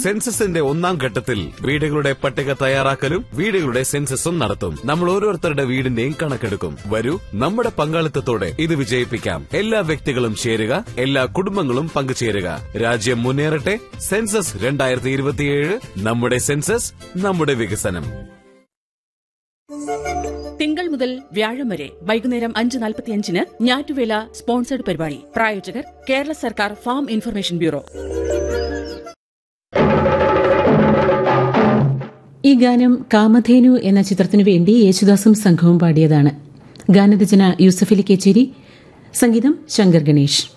സെൻസസിന്റെ ഒന്നാം ഘട്ടത്തിൽ വീടുകളുടെ പട്ടിക തയ്യാറാക്കലും വീടുകളുടെ സെൻസസും നടത്തും നമ്മൾ ഓരോരുത്തരുടെ വീടിന്റെയും കണക്കെടുക്കും വരൂ നമ്മുടെ പങ്കാളിത്തത്തോടെ ഇത് വിജയിപ്പിക്കാം എല്ലാ വ്യക്തികളും ചേരുക എല്ലാ കുടുംബങ്ങളും പങ്കുചേരുക രാജ്യം മുന്നേറട്ടെ സെൻസസ് രണ്ടായിരത്തി ഇരുപത്തിയേഴ് നമ്മുടെ സെൻസസ് നമ്മുടെ വികസനം തിങ്കൾ മുതൽ വ്യാഴം വരെ വൈകുന്നേരം അഞ്ച് നാൽപ്പത്തിയഞ്ചിന് ഞാറ്റുവേല സ്പോൺസർഡ് പരിപാടി പ്രായോജകർ കേരള സർക്കാർ ഫാം ഇൻഫർമേഷൻ ബ്യൂറോ ഈ ഗാനം കാമധേനു എന്ന ചിത്രത്തിനു വേണ്ടി യേശുദാസും സംഘവും പാടിയതാണ് ഗാനരചന യൂസഫലി കേച്ചേരി സംഗീതം ശങ്കർ ഗണേഷ്